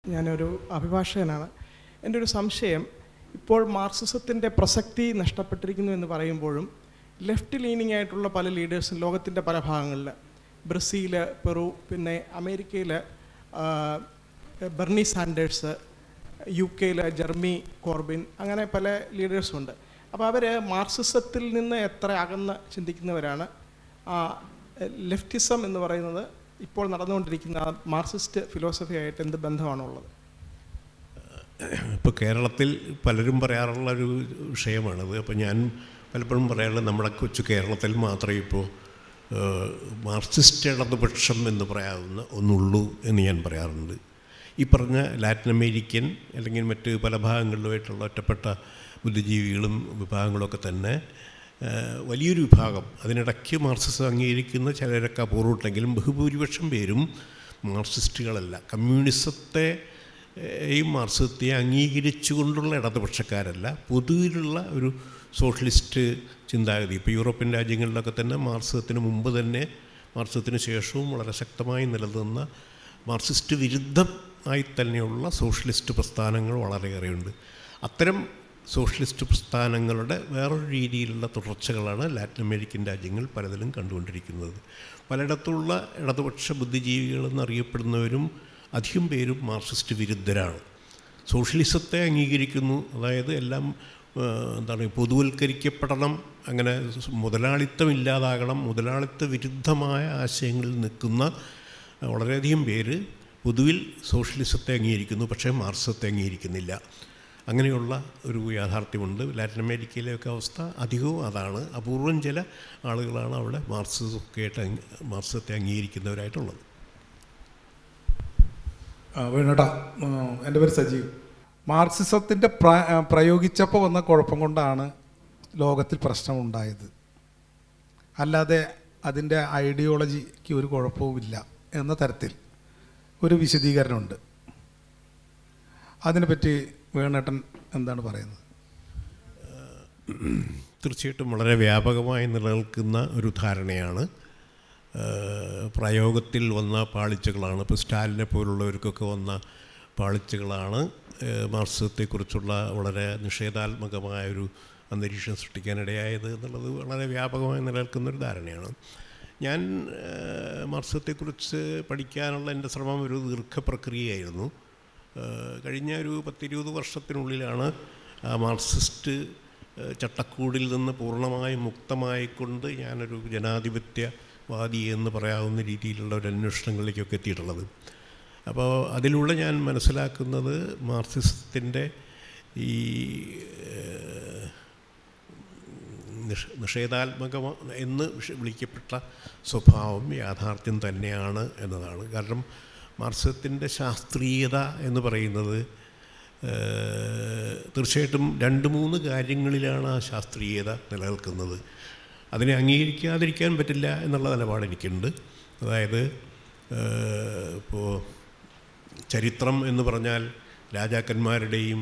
ഞാനൊരു അഭിഭാഷകനാണ് എൻ്റെ ഒരു സംശയം ഇപ്പോൾ മാർക്സിസത്തിൻ്റെ പ്രസക്തി നഷ്ടപ്പെട്ടിരിക്കുന്നു എന്ന് പറയുമ്പോഴും ലെഫ്റ്റ് ലീനിങ് ആയിട്ടുള്ള പല ലീഡേഴ്സും ലോകത്തിൻ്റെ പല ഭാഗങ്ങളിൽ ബ്രസീൽ പെറു പിന്നെ അമേരിക്കയിൽ ബെർണി സാൻഡേഴ്സ് യു കെയിൽ ജെർമി കോർബിൻ അങ്ങനെ പല ലീഡേഴ്സും ഉണ്ട് അപ്പോൾ അവർ മാർക്സിസത്തിൽ നിന്ന് എത്ര അകന്ന് ചിന്തിക്കുന്നവരാണ് ആ ലെഫ്റ്റിസം എന്ന് പറയുന്നത് ഇപ്പോൾ നടന്നുകൊണ്ടിരിക്കുന്ന ആ മാർക്സിസ്റ്റ് ഫിലോസഫിയായിട്ട് എന്ത് ബന്ധമാണുള്ളത് ഇപ്പോൾ കേരളത്തിൽ പലരും പറയാറുള്ള ഒരു വിഷയമാണത് അപ്പോൾ ഞാൻ പലപ്പോഴും പറയാറുള്ളത് നമ്മുടെ കൊച്ചു കേരളത്തിൽ മാത്രമേ ഇപ്പോൾ ഏഹ്, മാർക്സിസ്റ്റ് ഇടതുപക്ഷം എന്ന് പറയാവുന്ന ഒന്നുള്ളൂ എന്ന് ഞാൻ പറയാറുണ്ട് ഈ പറഞ്ഞ ലാറ്റിൻ അമേരിക്കൻ അല്ലെങ്കിൽ മറ്റ് പല ഭാഗങ്ങളിലുമായിട്ടുള്ള ഒറ്റപ്പെട്ട ബുദ്ധിജീവികളും വിഭാഗങ്ങളൊക്കെ തന്നെ ഏഹ്, വലിയൊരു വിഭാഗം അതിനിടയ്ക്ക് മാർക്സിസം അംഗീകരിക്കുന്ന ചിലരൊക്കെ അപൂർവമുണ്ടെങ്കിലും ബഹുഭൂരിപക്ഷം പേരും മാർക്സിസ്റ്റുകളല്ല കമ്മ്യൂണിസത്തെ ഈ മാർക്സിസത്തെ അംഗീകരിച്ചുകൊണ്ടുള്ള ഇടതുപക്ഷക്കാരല്ല പൊതുവിലുള്ള ഒരു സോഷ്യലിസ്റ്റ് ചിന്താഗതി ഇപ്പോൾ യൂറോപ്യൻ രാജ്യങ്ങളിലൊക്കെ തന്നെ മാർക്സിസത്തിന് മുമ്പ് തന്നെ മാർക്സിസത്തിന് ശേഷവും വളരെ ശക്തമായി നിലനിന്ന മാർക്സിസ്റ്റ് വിരുദ്ധമായി തന്നെയുള്ള സോഷ്യലിസ്റ്റ് പ്രസ്ഥാനങ്ങൾ വളരെയേറെയുണ്ട് അത്തരം സോഷ്യലിസ്റ്റ് പ്രസ്ഥാനങ്ങളുടെ വേറൊരു രീതിയിലുള്ള തുടർച്ചകളാണ് ലാറ്റിൻ അമേരിക്കൻ രാജ്യങ്ങൾ പലതിലും കണ്ടുകൊണ്ടിരിക്കുന്നത് പലയിടത്തുള്ള ഇടതുപക്ഷ ബുദ്ധിജീവികളെന്നറിയപ്പെടുന്നവരും അധികം പേരും മാർക്സിസ്റ്റ് വിരുദ്ധരാണ് സോഷ്യലിസത്തെ അംഗീകരിക്കുന്നു അതായത് എല്ലാം ആ, എന്താണ് പൊതുവൽക്കരിക്കപ്പെടണം അങ്ങനെ മുതലാളിത്തം ഇല്ലാതാകണം മുതലാളിത്ത വിരുദ്ധമായ ആശയങ്ങളിൽ നിൽക്കുന്ന വളരെയധികം പേര് പൊതുവിൽ സോഷ്യലിസത്തെ അംഗീകരിക്കുന്നു പക്ഷേ മാർക്സത്തെ അംഗീകരിക്കുന്നില്ല അങ്ങനെയുള്ള ഒരു യാഥാർത്ഥ്യമുണ്ട് ലാറ്റിൻ അമേരിക്കയിലെയൊക്കെ അവസ്ഥ അധികവും അതാണ് അപൂർവം ചില ആളുകളാണ് അവിടെ മാർക്സിസമൊക്കെ ആയിട്ട് അംഗീ- മാർക്സത്തെ അംഗീകരിക്കുന്നവരായിട്ടുള്ളത് ആ, വേണേട്ടാ ആ, എൻ്റെ പേര് സജീവ് മാർക്സിസത്തിൻ്റെ പ്ര ആ, പ്രയോഗിച്ചപ്പോൾ വന്ന കുഴപ്പം കൊണ്ടാണ് ലോകത്തിൽ പ്രശ്നമുണ്ടായത് അല്ലാതെ അതിൻ്റെ ഐഡിയോളജിക്ക് ഒരു കുഴപ്പവുമില്ല എന്ന തരത്തിൽ ഒരു വിശദീകരണമുണ്ട് അതിനെപ്പറ്റി വേണേട്ടൻ എന്താണ് പറയുന്നത് തീർച്ചയായിട്ടും വളരെ വ്യാപകമായി നിലനിൽക്കുന്ന ഒരു ധാരണയാണ് ഏഹ് പ്രയോഗത്തിൽ വന്ന പാളിച്ചകളാണ് ഇപ്പോൾ സ്റ്റാലിനെ പോലുള്ളവർക്കൊക്കെ വന്ന പാളിച്ചകളാണ് ഏഹ് മാർക്സിസത്തെക്കുറിച്ചുള്ള വളരെ നിഷേധാത്മകമായ ഒരു അന്തരീക്ഷം സൃഷ്ടിക്കാനിടയായത് എന്നുള്ളത് വളരെ വ്യാപകമായി നിലനിൽക്കുന്ന ഒരു ധാരണയാണ് ഞാൻ ഏഹ് മാർക്സിസത്തെക്കുറിച്ച് പഠിക്കാനുള്ള എൻ്റെ ശ്രമം ഒരു ദീർഘപ്രക്രിയയായിരുന്നു ഏഹ് കഴിഞ്ഞ ഒരു പത്തിരുപത് വർഷത്തിനുള്ളിലാണ് ആ മാർക്സിസ്റ്റ് ഏഹ് ചട്ടക്കൂടിൽ നിന്ന് പൂർണ്ണമായും മുക്തമായിക്കൊണ്ട് ഞാനൊരു ജനാധിപത്യവാദി എന്ന് പറയാവുന്ന രീതിയിലുള്ള ഒരു അന്വേഷണങ്ങളിലേക്കൊക്കെ എത്തിയിട്ടുള്ളത് അപ്പോൾ അതിലൂടെ ഞാൻ മനസ്സിലാക്കുന്നത് മാർക്സിസത്തിൻ്റെ ഈ ഏഹ്, നിഷ നിഷേധാത്മക എന്ന് വിഷ- വിളിക്കപ്പെട്ട സ്വഭാവം യാഥാർത്ഥ്യം തന്നെയാണ് എന്നതാണ് കാരണം മാർക്സത്തിൻ്റെ ശാസ്ത്രീയത എന്ന് പറയുന്നത് ഏഹ്, തീർച്ചയായിട്ടും രണ്ട് മൂന്ന് കാര്യങ്ങളിലാണ് ആ ശാസ്ത്രീയത നിലനിൽക്കുന്നത് അതിനെ അംഗീകരിക്കാതിരിക്കാൻ പറ്റില്ല എന്നുള്ള നിലപാട് എനിക്കുണ്ട് അതായത് ഏഹ്, ഇപ്പോൾ ചരിത്രം എന്ന് പറഞ്ഞാൽ രാജാക്കന്മാരുടെയും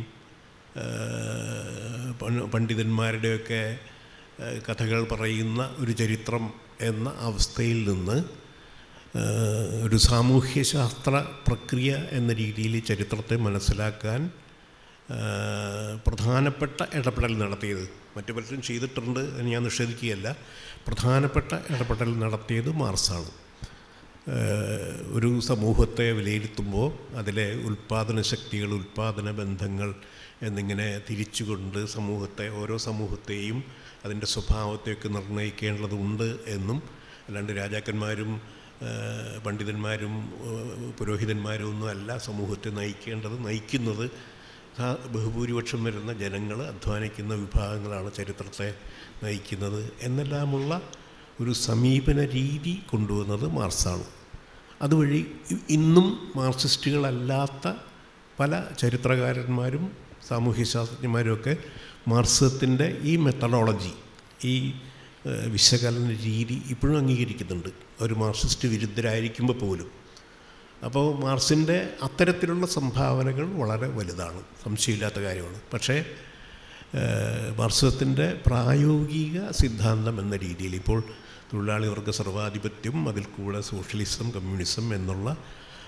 ഏഹ്, പണ്ഡിതന്മാരുടെയും പണ്ഡിതന്മാരുടെയൊക്കെ ഏഹ്, കഥകൾ പറയുന്ന ഒരു ചരിത്രം എന്ന അവസ്ഥയിൽ നിന്ന് ഏഹ്, ഒരു സാമൂഹ്യശാസ്ത്ര പ്രക്രിയ എന്ന രീതിയിൽ ചരിത്രത്തെ മനസ്സിലാക്കാൻ ഏഹ്, പ്രധാനപ്പെട്ട ഇടപെടൽ നടത്തിയത് മറ്റു പലരും ചെയ്തിട്ടുണ്ട് എന്ന് ഞാൻ നിഷേധിക്കുകയല്ല പ്രധാനപ്പെട്ട ഇടപെടൽ നടത്തിയത് മാർസാണ് ഏഹ് ഒരു സമൂഹത്തെ വിലയിരുത്തുമ്പോൾ അതിലെ ഉൽപ്പാദന ശക്തികൾ ഉൽപ്പാദന ബന്ധങ്ങൾ എന്നിങ്ങനെ തിരിച്ചുകൊണ്ട് സമൂഹത്തെ ഓരോ സമൂഹത്തെയും അതിൻ്റെ സ്വഭാവത്തെയൊക്കെ നിർണ്ണയിക്കേണ്ടതുണ്ട് എന്നും അല്ലാണ്ട് രാജാക്കന്മാരും ഏഹ് പണ്ഡിതന്മാരും ഏഹ് പുരോഹിതന്മാരും ഒന്നും അല്ല സമൂഹത്തെ നയിക്കേണ്ടത് നയിക്കുന്നത് ആ ബഹുഭൂരിപക്ഷം വരുന്ന ജനങ്ങൾ അധ്വാനിക്കുന്ന വിഭാഗങ്ങളാണ് ചരിത്രത്തെ നയിക്കുന്നത് എന്നെല്ലാമുള്ള ഒരു സമീപന രീതി കൊണ്ടുവന്നത് മാർസാണ് അതുവഴി ഇ- ഇന്നും മാർക്സിസ്റ്റുകളല്ലാത്ത പല ചരിത്രകാരന്മാരും സാമൂഹ്യശാസ്ത്രജ്ഞന്മാരും ഒക്കെ മാർക്സത്തിൻ്റെ ഈ മെത്തഡോളജി ഈ ഏഹ്, വിശകലന രീതി ഇപ്പോഴും അംഗീകരിക്കുന്നുണ്ട് ഒരു മാർക്സിസ്റ്റ് വിരുദ്ധരായിരിക്കുമ്പോൾ പോലും അപ്പോൾ മാർസിൻ്റെ അത്തരത്തിലുള്ള സംഭാവനകൾ വളരെ വലുതാണ് സംശയമില്ലാത്ത കാര്യമാണ് പക്ഷേ മാർക്സിസത്തിൻ്റെ പ്രായോഗിക സിദ്ധാന്തം എന്ന രീതിയിൽ ഇപ്പോൾ തൊഴിലാളി വർഗ സർവാധിപത്യം അതിൽ കൂടെ സോഷ്യലിസം കമ്മ്യൂണിസം എന്നുള്ള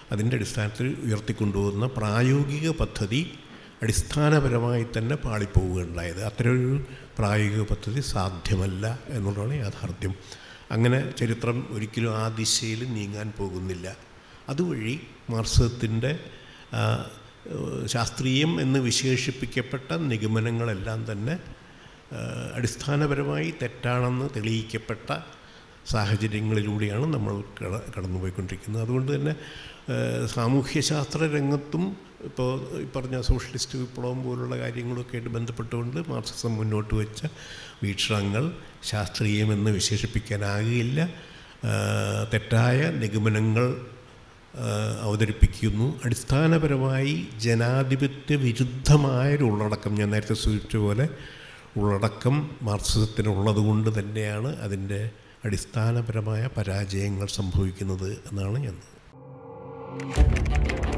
അതിൻ്റെ അടിസ്ഥാനത്തിൽ ഉയർത്തിക്കൊണ്ടുപോകുന്ന പ്രായോഗിക പദ്ധതി അടിസ്ഥാനപരമായി തന്നെ പാളിപ്പോവുകയുണ്ടായത് അത്തരമൊരു പ്രായോഗിക പദ്ധതി സാധ്യമല്ല എന്നുള്ളതാണ് യാഥാർത്ഥ്യം അങ്ങനെ ചരിത്രം ഒരിക്കലും ആ ദിശയിൽ നീങ്ങാൻ പോകുന്നില്ല അതുവഴി മാർക്സത്തിൻ്റെ ശാസ്ത്രീയം എന്ന് വിശേഷിപ്പിക്കപ്പെട്ട നിഗമനങ്ങളെല്ലാം തന്നെ ആ, അടിസ്ഥാനപരമായി തെറ്റാണെന്ന് തെളിയിക്കപ്പെട്ട സാഹചര്യങ്ങളിലൂടെയാണ് നമ്മൾ കട കടന്നുപോയിക്കൊണ്ടിരിക്കുന്നത് അതുകൊണ്ട് തന്നെ ആ, സാമൂഹ്യശാസ്ത്ര രംഗത്തും ഇപ്പോൾ ഈ പറഞ്ഞ സോഷ്യലിസ്റ്റ് വിപ്ലവം പോലുള്ള കാര്യങ്ങളൊക്കെ ആയിട്ട് ബന്ധപ്പെട്ടുകൊണ്ട് മാർക്സിസം മുന്നോട്ട് വെച്ച വീക്ഷണങ്ങൾ ശാസ്ത്രീയമെന്ന് വിശേഷിപ്പിക്കാനാകില്ല ആ, തെറ്റായ നിഗമനങ്ങൾ ആ, അവതരിപ്പിക്കുന്നു അടിസ്ഥാനപരമായി ജനാധിപത്യ വിരുദ്ധമായൊരു ഉള്ളടക്കം ഞാൻ നേരത്തെ സൂചിപ്പിച്ച പോലെ ഉള്ളടക്കം മാർക്സിസത്തിനുള്ളത് കൊണ്ട് തന്നെയാണ് അതിൻ്റെ അടിസ്ഥാനപരമായ പരാജയങ്ങൾ സംഭവിക്കുന്നത് എന്നാണ് ഞാൻ